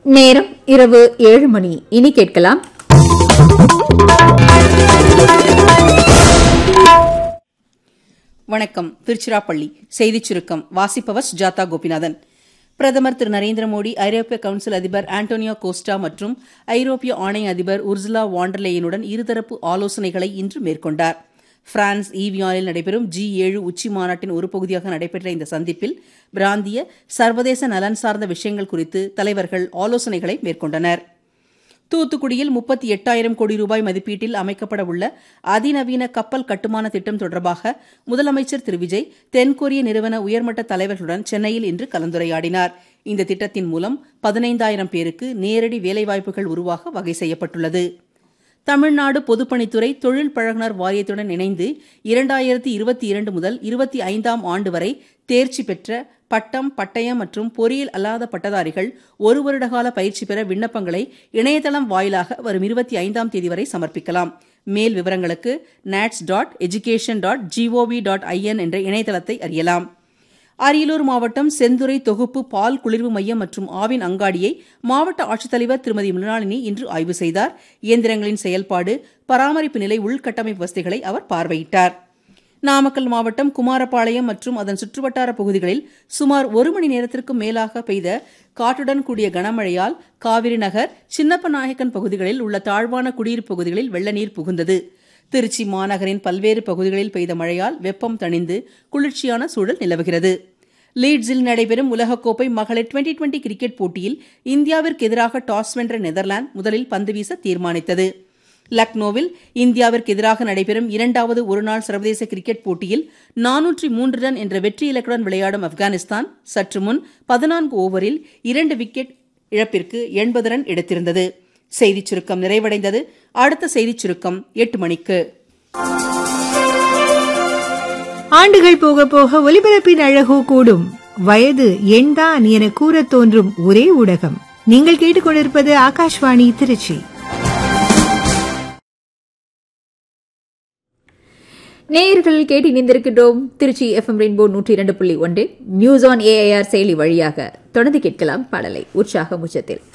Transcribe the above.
நேரம் இரவு ஏழு மணி இனி கேட்கலாம் வணக்கம் திருச்சிராப்பள்ளி செய்திச் சுருக்கம் வாசிப்பவர் சுஜாதா கோபிநாதன் பிரதமர் திரு நரேந்திர மோடி ஐரோப்பிய கவுன்சில் அதிபர் ஆண்டோனியோ கோஸ்டா மற்றும் ஐரோப்பிய ஆணைய அதிபர் உர்சுலா வாண்டர்லேயனுடன் இருதரப்பு ஆலோசனைகளை இன்று மேற்கொண்டார் பிரான்ஸ் ஈவியானில் நடைபெறும் ஜி ஏழு உச்சி மாநாட்டின் ஒரு பகுதியாக நடைபெற்ற இந்த சந்திப்பில் பிராந்திய சர்வதேச நலன் சார்ந்த விஷயங்கள் குறித்து தலைவர்கள் ஆலோசனைகளை மேற்கொண்டனர் தூத்துக்குடியில் முப்பத்தி எட்டாயிரம் கோடி ரூபாய் மதிப்பீட்டில் அமைக்கப்பட உள்ள அதிநவீன கப்பல் கட்டுமான திட்டம் தொடர்பாக முதலமைச்சர் திரு விஜய் தென்கொரிய நிறுவன உயர்மட்ட தலைவர்களுடன் சென்னையில் இன்று கலந்துரையாடினார் இந்த திட்டத்தின் மூலம் பதினைந்தாயிரம் பேருக்கு நேரடி வேலைவாய்ப்புகள் உருவாக வகை செய்யப்பட்டுள்ளது தமிழ்நாடு பொதுப்பணித்துறை தொழில் பழகுனர் வாரியத்துடன் இணைந்து இரண்டாயிரத்தி இருபத்தி இரண்டு முதல் இருபத்தி ஐந்தாம் ஆண்டு வரை தேர்ச்சி பெற்ற பட்டம் பட்டயம் மற்றும் பொறியியல் அல்லாத பட்டதாரிகள் ஒரு வருடகால பயிற்சி பெற விண்ணப்பங்களை இணையதளம் வாயிலாக வரும் இருபத்தி ஐந்தாம் தேதி வரை சமர்ப்பிக்கலாம் மேல் விவரங்களுக்கு NATS dot education dot G O V dot I N என்ற இணையதளத்தை அறியலாம் அரியலூர் மாவட்டம் செந்துறை தொகுப்பு பால் குளிர்வு மையம் மற்றும் ஆவின் அங்காடியை மாவட்ட ஆட்சித்தலைவர் திருமதி மிருணாளினி இன்று ஆய்வு செய்தார் இயந்திரங்களின் செயல்பாடு பராமரிப்பு நிலை உள்கட்டமைப்பு வசதிகளை அவர் பார்வையிட்டார் நாமக்கல் மாவட்டம் குமாரபாளையம் மற்றும் அதன் சுற்றுவட்டார பகுதிகளில் சுமார் ஒரு மணி நேரத்திற்கும் மேலாக பெய்த காற்றுடன் கூடிய கனமழையால் காவிரி நகர் சின்னப்பநாயக்கன் பகுதிகளில் உள்ள தாழ்வான குடியிருப்பு பகுதிகளில் வெள்ள நீர் புகுந்தது திருச்சி மாநகரின் பல்வேறு பகுதிகளில் பெய்த மழையால் வெப்பம் தணிந்து குளிர்ச்சியான சூழல் நிலவுகிறது லீட்ஸில் நடைபெறும் உலகக்கோப்பை மகளிர் டுவெண்டி டுவெண்டி கிரிக்கெட் போட்டியில் இந்தியாவிற்கு எதிராக டாஸ் வென்ற நெதர்லாந்து முதலில் பந்து வீச தீர்மானித்தது லக்னோவில் இந்தியாவிற்கு எதிராக நடைபெறும் இரண்டாவது ஒருநாள் சர்வதேச கிரிக்கெட் போட்டியில் நானூற்றி மூன்று ரன் என்ற வெற்றி இலக்குடன் விளையாடும் ஆப்கானிஸ்தான் சற்று முன் பதினான்கு ஓவரில் இரண்டு விக்கெட் இழப்பிற்கு எண்பது ரன் எடுத்திருந்தது செய்திச் சுருக்கம் நிறைவடைந்தது அடுத்த செய்திச் சுருக்கம் எட்டு மணிக்கு ஆண்டுகள் போக போக ஒலிபரப்பின் அழகோ கூடும் வயது எண்தான் என கூறத் தோன்றும் ஒரே ஊடகம் நீங்கள் கேட்டுக்கொண்டிருப்பது ஆகாஷ்வாணி திருச்சி நேயர்கள் கேட்டு இணைந்திருக்கின்றோம் திருச்சி எஃப்எம் ரெயின்போ நூற்றி இரண்டு புள்ளி ஒன்று நியூஸ் ஆன் ஏஐஆர் செயலி வழியாக தொடர்ந்து கேட்கலாம் பாடலை உற்சாக முச்சத்தில்